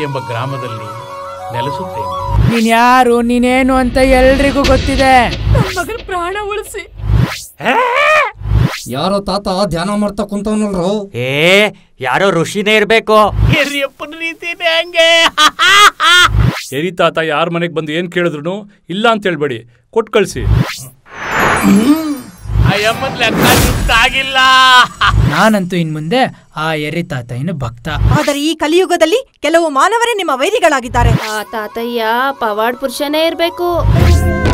ಎಂಬ ಗ್ರಾಮದಲ್ಲಿ ನೆಲೆಸುತ್ತೇನೆ ನೀನ್ ಯಾರು ನೀನೇನು ಅಂತ ಎಲ್ರಿಗೂ ಗೊತ್ತಿದೆ ನನ್ ಮಗನ ಪ್ರಾಣ ಉಳಿಸಿ ಯಾರೋ ತಾತ ಧ್ಯಾನ ಮಾಡ್ತಾ ಕುಂತವನಲ್ರು ಏ ಯಾರೋ ಋಷಿನೇ ಇರ್ಬೇಕು ಹಿರಿಯಪ್ಪನ ರೀತಿನೇ ಹಂಗೆ ಎರಿ ತಾತ ಯಾರ ಮನೆಗೆ ಬಂದು ಏನ್ ಕೇಳಿದ್ರು ಇಲ್ಲ ಅಂತ ಹೇಳ್ಬೇಡಿ ಕೊಟ್ಟು ಕಳ್ಸಿ ಆ ಯಮ್ಮನ್ ಲೆಕ್ಕ ಆಗಿಲ್ಲ ನಾನಂತೂ ಇನ್ ಮುಂದೆ ಆ ಎರಿ ತಾತಯ್ಯನ ಭಕ್ತ ಆದರೆ ಈ ಕಲಿಯುಗದಲ್ಲಿ ಕೆಲವು ಮಾನವರೇ ನಿಮ್ಮ ವೈರಿಗಳಾಗಿದ್ದಾರೆ ಆ ತಾತಯ್ಯ ಪವಾಡ್ ಪುರುಷನೇ ಇರ್ಬೇಕು